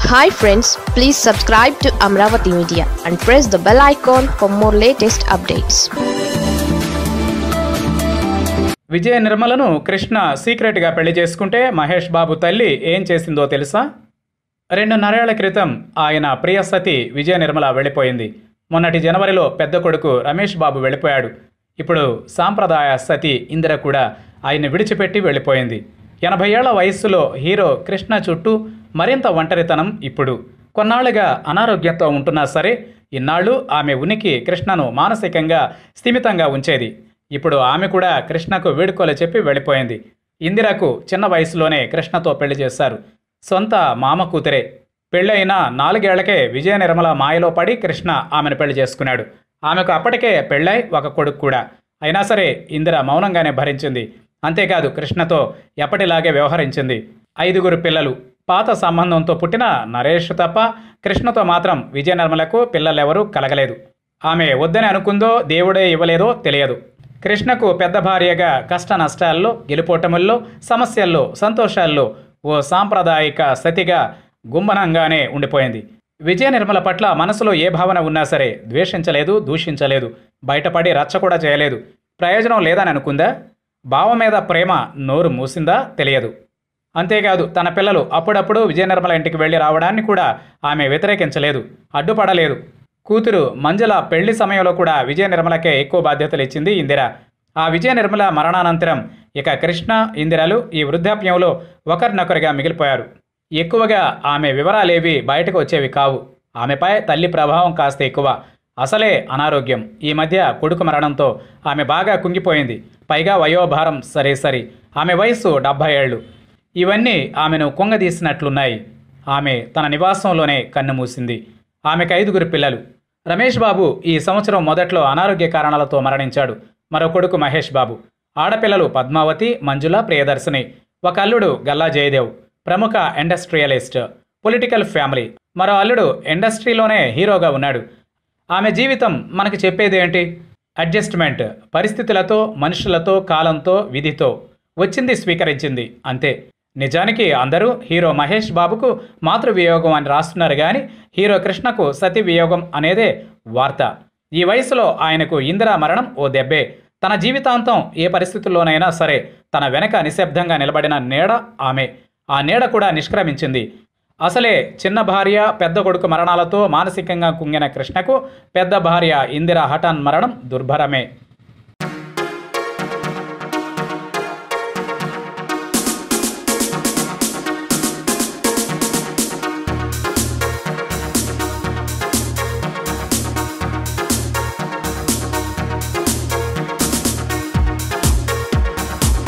hi friends please subscribe to Amaravati media and press the bell icon for more latest updates Vijaya నిర్మలను కృష్ణ సీక్రెట్గా పెళ్లి చేసుకుంటే మహేష్ బాబు తల్లి ఏం చేసిందో తెలుసా రెండున్నరేళ్ల క్రితం ఆయన ప్రియ సతి విజయ నిర్మల వెళ్ళిపోయింది మొన్నటి జనవరిలో పెద్ద కొడుకు రమేష్ బాబు వెళ్ళిపోయాడు ఇప్పుడు సాంప్రదాయ సతి ఇందిర కూడా ఆయన్ని విడిచిపెట్టి వెళ్ళిపోయింది ఎనభై ఏళ్ల వయస్సులో హీరో కృష్ణ చుట్టూ మరింత ఒంటరితనం ఇప్పుడు కొన్నాళ్లుగా అనారోగ్యంతో ఉంటున్నా సరే ఇన్నాళ్ళు ఆమె ఉనికి కృష్ణను మానసికంగా స్థిమితంగా ఉంచేది ఇప్పుడు ఆమె కూడా కృష్ణకు వేడుకోలు చెప్పి వెళ్ళిపోయింది ఇందిరకు చిన్న వయసులోనే కృష్ణతో పెళ్లి చేశారు సొంత మామ కూతురే పెళ్ళైన నాలుగేళ్లకే విజయ నిర్మల మాయలో పడి కృష్ణ ఆమెను పెళ్లి చేసుకున్నాడు ఆమెకు అప్పటికే పెళ్ళై ఒక కొడుకు కూడా అయినా సరే ఇందిర మౌనంగానే భరించింది అంతేకాదు కృష్ణతో ఎప్పటిలాగే వ్యవహరించింది ఐదుగురు పిల్లలు పాత సంబంధంతో పుట్టిన నరేష్ తప్ప కృష్ణతో మాత్రం విజయ నిర్మలకు పిల్లలెవరూ కలగలేదు ఆమె వద్దని అనుకుందో దేవుడే ఇవ్వలేదో తెలియదు కృష్ణకు పెద్ద భార్యగా కష్ట నష్టాల్లో గెలుపోటముల్లో సమస్యల్లో సంతోషాల్లో ఓ సాంప్రదాయిక సతిగా గుమ్మనంగానే ఉండిపోయింది విజయ నిర్మల పట్ల మనసులో ఏ భావన ఉన్నా సరే ద్వేషించలేదు దూషించలేదు బయటపడి రచ్చ కూడా చేయలేదు ప్రయోజనం లేదని అనుకుందా బావ మీద ప్రేమ నోరు మూసిందా తెలియదు అంతేకాదు తన పిల్లలు అప్పుడప్పుడు విజయ నిర్మల ఇంటికి వెళ్ళి రావడాన్ని కూడా ఆమె వ్యతిరేకించలేదు అడ్డుపడలేదు కూతురు మంజుల పెళ్లి సమయంలో కూడా విజయ నిర్మలకే ఎక్కువ బాధ్యతలు ఇచ్చింది ఇందిర ఆ విజయ నిర్మల మరణానంతరం ఇక కృష్ణ ఇందిరలు ఈ వృద్ధాప్యంలో ఒకరినొకరిగా మిగిలిపోయారు ఎక్కువగా ఆమె వివరాలేవి బయటకు వచ్చేవి కావు ఆమెపై తల్లి ప్రభావం కాస్త ఎక్కువ అసలే అనారోగ్యం ఈ మధ్య కొడుకు మరణంతో ఆమె బాగా కుంగిపోయింది పైగా వయోభారం సరే సరి ఆమె వయస్సు డెబ్భై ఏళ్ళు ఇవన్నీ ఆమెను కుంగదీసినట్లున్నాయి ఆమె తన నివాసంలోనే కన్ను మూసింది ఆమెకు ఐదుగురు పిల్లలు రమేష్ బాబు ఈ సంవత్సరం మొదట్లో అనారోగ్య కారణాలతో మరణించాడు మరో కొడుకు మహేష్ బాబు ఆడపిల్లలు పద్మావతి మంజుల ప్రియదర్శిని ఒక అల్లుడు గల్లా జయదేవ్ ప్రముఖ ఇండస్ట్రియలిస్ట్ పొలిటికల్ ఫ్యామిలీ మరో అల్లుడు ఇండస్ట్రీలోనే హీరోగా ఉన్నాడు ఆమె జీవితం మనకి చెప్పేది ఏంటి అడ్జస్ట్మెంట్ పరిస్థితులతో మనుషులతో కాలంతో విధితో వచ్చింది స్వీకరించింది అంతే నిజానికి అందరూ హీరో మహేష్ బాబుకు మాతృవియోగం అని రాస్తున్నారు కానీ హీరో కృష్ణకు సతీ వియోగం అనేదే వార్త ఈ వయసులో ఆయనకు ఇందిరా మరణం ఓ దెబ్బే తన జీవితాంతం ఏ పరిస్థితుల్లోనైనా సరే తన వెనక నిశ్శబ్దంగా నిలబడిన నీడ ఆమె ఆ నీడ కూడా నిష్క్రమించింది అసలే చిన్న భార్య పెద్ద కొడుకు మరణాలతో మానసికంగా కుంగిన కృష్ణకు పెద్ద భార్య ఇందిరా హఠాన్ మరణం దుర్భరమే